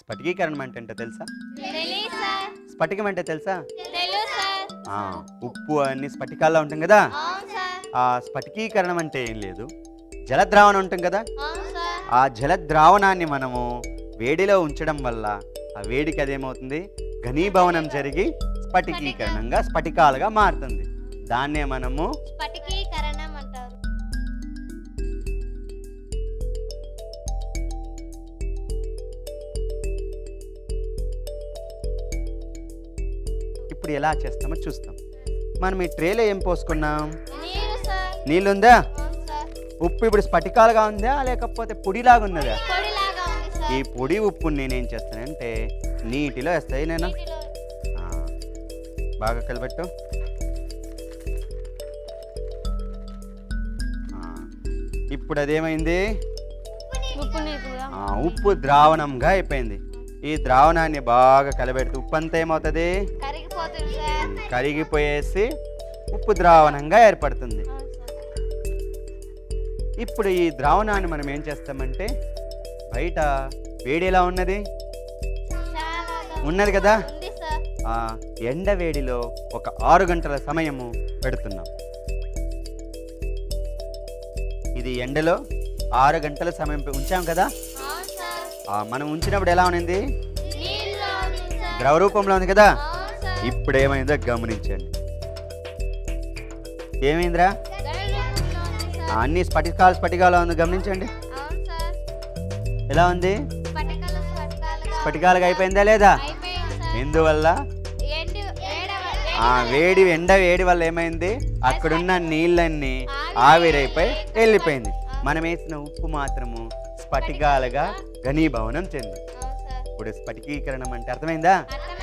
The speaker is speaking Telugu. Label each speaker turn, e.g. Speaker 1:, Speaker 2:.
Speaker 1: స్ఫటికీకరణం అంటే ఏంటో తెలుసా
Speaker 2: తెలీదు సార్
Speaker 1: స్ఫటికం అంటే తెలుసా
Speaker 2: తెలుసు సార్
Speaker 1: ఆ, ఉప్పు అన్ని స్ఫటికాల్లో ఉంటుంది కదా
Speaker 2: అవును సార్
Speaker 1: ఆ స్ఫటికీకరణం అంటే ఏం లేదు జలద్రావణం ఉంటుంది కదా
Speaker 2: అవును సార్
Speaker 1: ఆ జలద్రావణాన్ని మనము వేడిలో ఉంచడం వల్ల ఆ వేడికి అదేమవుతుంది ఘనీభవనం జరిగి స్ఫటికీకరణంగా స్ఫటికాలుగా మారుతుంది దాన్నే మనము
Speaker 2: స్ఫటికీకరణం అంటారు
Speaker 1: ఇప్పుడు ఎలా చేస్తామో చూస్తాం మనం ఈ ట్రేలో ఏం పోసుకున్నాం
Speaker 2: నీరు సార్
Speaker 1: నీళ్ళుందా
Speaker 2: అవును సార్
Speaker 1: ఉప్పు ఇప్పుడు స్ఫటికాలుగా ఉందా లేకపోతే పొడిలాగా ఉన్నదా
Speaker 2: పొడిలాగా ఉంది
Speaker 1: ఈ
Speaker 2: సార్
Speaker 1: పొడి ఉప్పుని నేనేం చేస్తానంటే నీటిలో వేస్తాయి నేను
Speaker 2: నీటిలో
Speaker 1: ఆ, బాగా కలిపెట్టు ఆ, ఇప్పుడు అదేమైంది
Speaker 2: ఉప్పు నీరు కూడా
Speaker 1: ఆ, ఉప్పు ద్రావణంగా అయిపోయింది ఈ ద్రావణాన్ని బాగా కలబెడితే ఉప్పు అంతా ఏమవుతుంది
Speaker 2: కరిగిపోతుంది సార్
Speaker 1: కరిగిపోయేసి ఉప్పు ద్రావణంగా ఏర్పడుతుంది
Speaker 2: అవును సార్
Speaker 1: ఇప్పుడు ఈ ద్రావణాన్ని మనం ఏం చేస్తామంటే బయట వేడి ఎలా ఉన్నది
Speaker 2: చాలా
Speaker 1: ఉన్నది కదా
Speaker 2: ఉంది సార్
Speaker 1: ఆ ఎండ వేడిలో ఒక ఆరు గంటల సమయము పెడుతున్నాం ఇది ఎండలో ఆరు గంటల సమయం పె- ఉంచాం కదా
Speaker 2: అవును సార్
Speaker 1: ఆ, మనం ఉంచినప్పుడు ఎలా ఉన్నది
Speaker 2: నీళ్ళలో ఉంది సార్
Speaker 1: ద్రవ రూపంలో ఉంది కదా
Speaker 2: అవును సార్
Speaker 1: ఇప్పుడు ఏమైందో గమనించండి ఏమైందిరా
Speaker 2: గరుడంలో ఉంది
Speaker 1: ఆ,
Speaker 2: సార్
Speaker 1: అన్ని స్ఫటికాలు స్ఫటికాలు ఉంది గమనించండి
Speaker 2: అవును సార్
Speaker 1: ఎలా ఉంది
Speaker 2: స్ఫటికలు స్ఫటికాలుగా
Speaker 1: స్ఫటికాలుగా అయిపోయిందా లేదా
Speaker 2: అయిపోయింది సార్
Speaker 1: ఎందువల్ల
Speaker 2: ఎండు వేడవ
Speaker 1: ఆ వేడి ఎండ వేడి వల్ల ఏమైంది అక్కడున్న నీళ్ళన్నీ ఆవిరైపోయి వెళ్ళిపోయింది మనం వేసిన ఉప్పు మాత్రము స్ఫటికాలుగా ఘనీభవనం చెంది
Speaker 2: అవును సార్
Speaker 1: ఇప్పుడు స్ఫటికీకరణం అంటే అర్థమైందా
Speaker 2: అర్థమైంది